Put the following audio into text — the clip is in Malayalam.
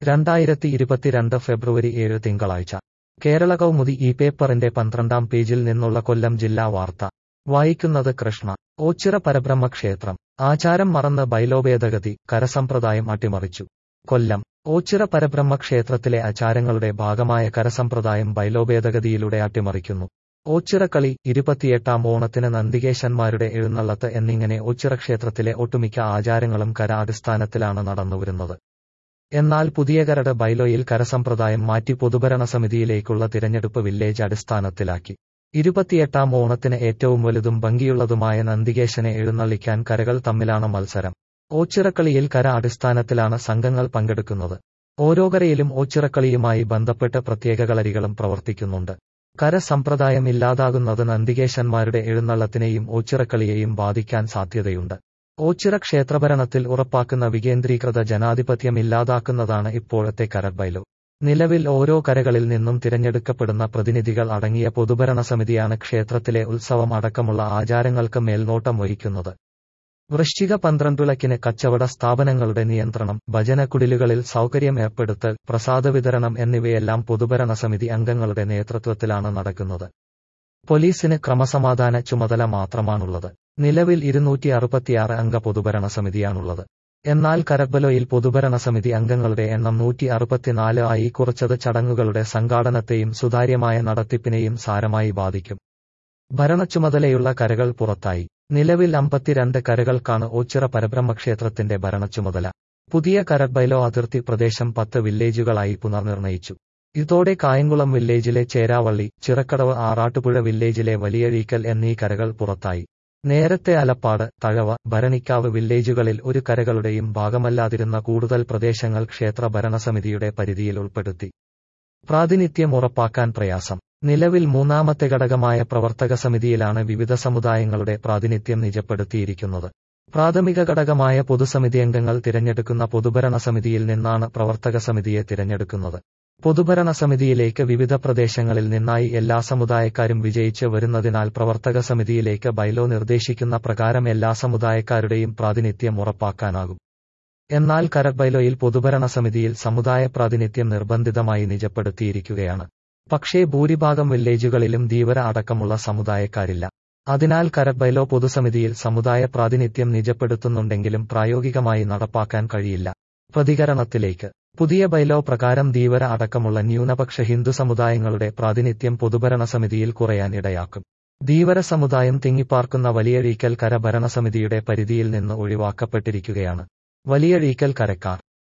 രണ്ടായിരത്തി ഇരുപത്തിരണ്ട് ഫെബ്രുവരി ഏഴ് തിങ്കളാഴ്ച കേരള കൗമുദി ഈ പേപ്പറിന്റെ പന്ത്രണ്ടാം പേജിൽ നിന്നുള്ള കൊല്ലം ജില്ലാ വാർത്ത വായിക്കുന്നത് കൃഷ്ണ ഓച്ചിറ പരബ്രഹ്മ ക്ഷേത്രം ആചാരം മറന്ന് ബൈലോഭേദഗതി കരസമ്പ്രദായം അട്ടിമറിച്ചു കൊല്ലം ഓച്ചിറ പരബ്രഹ്മ ക്ഷേത്രത്തിലെ ആചാരങ്ങളുടെ ഭാഗമായ കരസമ്പ്രദായം ബൈലോഭേദഗതിയിലൂടെ അട്ടിമറിക്കുന്നു ഓച്ചിറക്കളി ഇരുപത്തിയെട്ടാം ഓണത്തിന് നന്ദികേശന്മാരുടെ എഴുന്നള്ളത്ത് എന്നിങ്ങനെ ഓച്ചിറ ക്ഷേത്രത്തിലെ ഒട്ടുമിക്ക ആചാരങ്ങളും കര അടിസ്ഥാനത്തിലാണ് നടന്നുവരുന്നത് എന്നാൽ പുതിയ കരട് ബൈലോയിൽ കരസമ്പ്രദായം മാറ്റി പൊതുഭരണ സമിതിയിലേക്കുള്ള തിരഞ്ഞെടുപ്പ് വില്ലേജ് അടിസ്ഥാനത്തിലാക്കി ഇരുപത്തിയെട്ടാം ഓണത്തിന് ഏറ്റവും വലുതും ഭംഗിയുള്ളതുമായ നന്ദികേശനെ എഴുന്നള്ളിക്കാൻ കരകൾ തമ്മിലാണ് മത്സരം ഓച്ചിറക്കളിയിൽ കര അടിസ്ഥാനത്തിലാണ് സംഘങ്ങൾ പങ്കെടുക്കുന്നത് ഓരോ കരയിലും ഓച്ചിറക്കളിയുമായി ബന്ധപ്പെട്ട് പ്രത്യേക കളരികളും പ്രവർത്തിക്കുന്നുണ്ട് കര സമ്പ്രദായം ഇല്ലാതാകുന്നത് നന്ദികേശന്മാരുടെ എഴുന്നള്ളത്തിനെയും ഓച്ചിറക്കളിയെയും ബാധിക്കാൻ സാധ്യതയുണ്ട് ഓച്ചിറ ക്ഷേത്രഭരണത്തിൽ ഉറപ്പാക്കുന്ന വികേന്ദ്രീകൃത ജനാധിപത്യം ഇല്ലാതാക്കുന്നതാണ് ഇപ്പോഴത്തെ കരബൈലോ നിലവിൽ ഓരോ കരകളിൽ നിന്നും തിരഞ്ഞെടുക്കപ്പെടുന്ന പ്രതിനിധികൾ അടങ്ങിയ പൊതുഭരണ സമിതിയാണ് ക്ഷേത്രത്തിലെ ഉത്സവം അടക്കമുള്ള ആചാരങ്ങൾക്ക് മേൽനോട്ടം വഹിക്കുന്നത് വൃശ്ചിക പന്ത്രണ്ടുലക്കിന് കച്ചവട സ്ഥാപനങ്ങളുടെ നിയന്ത്രണം ഭജനക്കുടിലുകളിൽ സൗകര്യം ഏർപ്പെടുത്തൽ പ്രസാദ വിതരണം എന്നിവയെല്ലാം പൊതുഭരണ സമിതി അംഗങ്ങളുടെ നേതൃത്വത്തിലാണ് നടക്കുന്നത് പോലീസിന് ക്രമസമാധാന ചുമതല മാത്രമാണുള്ളത് നിലവിൽ ഇരുന്നൂറ്റി അറുപത്തിയാറ് അംഗ പൊതുഭരണ സമിതിയാണുള്ളത് എന്നാൽ കരബലോയിൽ പൊതുഭരണ സമിതി അംഗങ്ങളുടെ എണ്ണം നൂറ്റി അറുപത്തിനാല് ആയി കുറച്ചത് ചടങ്ങുകളുടെ സംഘാടനത്തെയും സുതാര്യമായ നടത്തിപ്പിനെയും സാരമായി ബാധിക്കും ഭരണച്ചുമതലയുള്ള കരകൾ പുറത്തായി നിലവിൽ അമ്പത്തിരണ്ട് കരകൾക്കാണ് ഓച്ചിറ പരബ്രഹ്മക്ഷേത്രത്തിന്റെ ഭരണച്ചുമതല പുതിയ കരബൈലോ അതിർത്തി പ്രദേശം പത്ത് വില്ലേജുകളായി പുനർനിർണയിച്ചു ഇതോടെ കായംകുളം വില്ലേജിലെ ചേരാവള്ളി ചിറക്കടവ് ആറാട്ടുപുഴ വില്ലേജിലെ വലിയഴീക്കൽ എന്നീ കരകൾ പുറത്തായി നേരത്തെ അലപ്പാട് തഴവ ഭരണിക്കാവ് വില്ലേജുകളിൽ ഒരു കരകളുടെയും ഭാഗമല്ലാതിരുന്ന കൂടുതൽ പ്രദേശങ്ങൾ ക്ഷേത്ര ഭരണസമിതിയുടെ പരിധിയിൽ ഉൾപ്പെടുത്തി പ്രാതിനിധ്യം ഉറപ്പാക്കാൻ പ്രയാസം നിലവിൽ മൂന്നാമത്തെ ഘടകമായ പ്രവർത്തക സമിതിയിലാണ് വിവിധ സമുദായങ്ങളുടെ പ്രാതിനിധ്യം നിജപ്പെടുത്തിയിരിക്കുന്നത് പ്രാഥമിക ഘടകമായ പൊതുസമിതി അംഗങ്ങൾ തിരഞ്ഞെടുക്കുന്ന പൊതുഭരണ സമിതിയിൽ നിന്നാണ് പ്രവർത്തക സമിതിയെ തിരഞ്ഞെടുക്കുന്നത് പൊതുഭരണ സമിതിയിലേക്ക് വിവിധ പ്രദേശങ്ങളിൽ നിന്നായി എല്ലാ സമുദായക്കാരും വിജയിച്ച് വരുന്നതിനാൽ പ്രവർത്തക സമിതിയിലേക്ക് ബൈലോ നിർദ്ദേശിക്കുന്ന പ്രകാരം എല്ലാ സമുദായക്കാരുടെയും പ്രാതിനിധ്യം ഉറപ്പാക്കാനാകും എന്നാൽ കരബൈലോയിൽ പൊതുഭരണ സമിതിയിൽ സമുദായ പ്രാതിനിധ്യം നിർബന്ധിതമായി നിജപ്പെടുത്തിയിരിക്കുകയാണ് പക്ഷേ ഭൂരിഭാഗം വില്ലേജുകളിലും ധീവര അടക്കമുള്ള സമുദായക്കാരില്ല അതിനാൽ കരബൈലോ പൊതുസമിതിയിൽ സമുദായ പ്രാതിനിധ്യം നിജപ്പെടുത്തുന്നുണ്ടെങ്കിലും പ്രായോഗികമായി നടപ്പാക്കാൻ കഴിയില്ല പ്രതികരണത്തിലേക്ക് പുതിയ ബൈലോ പ്രകാരം ധീവര അടക്കമുള്ള ന്യൂനപക്ഷ ഹിന്ദു സമുദായങ്ങളുടെ പ്രാതിനിധ്യം പൊതുഭരണ സമിതിയിൽ കുറയാൻ ഇടയാക്കും ധീവര സമുദായം തിങ്ങിപ്പാർക്കുന്ന വലിയഴീക്കൽ കര ഭരണസമിതിയുടെ പരിധിയിൽ നിന്ന് ഒഴിവാക്കപ്പെട്ടിരിക്കുകയാണ് വലിയഴീക്കൽ കരക്കാർ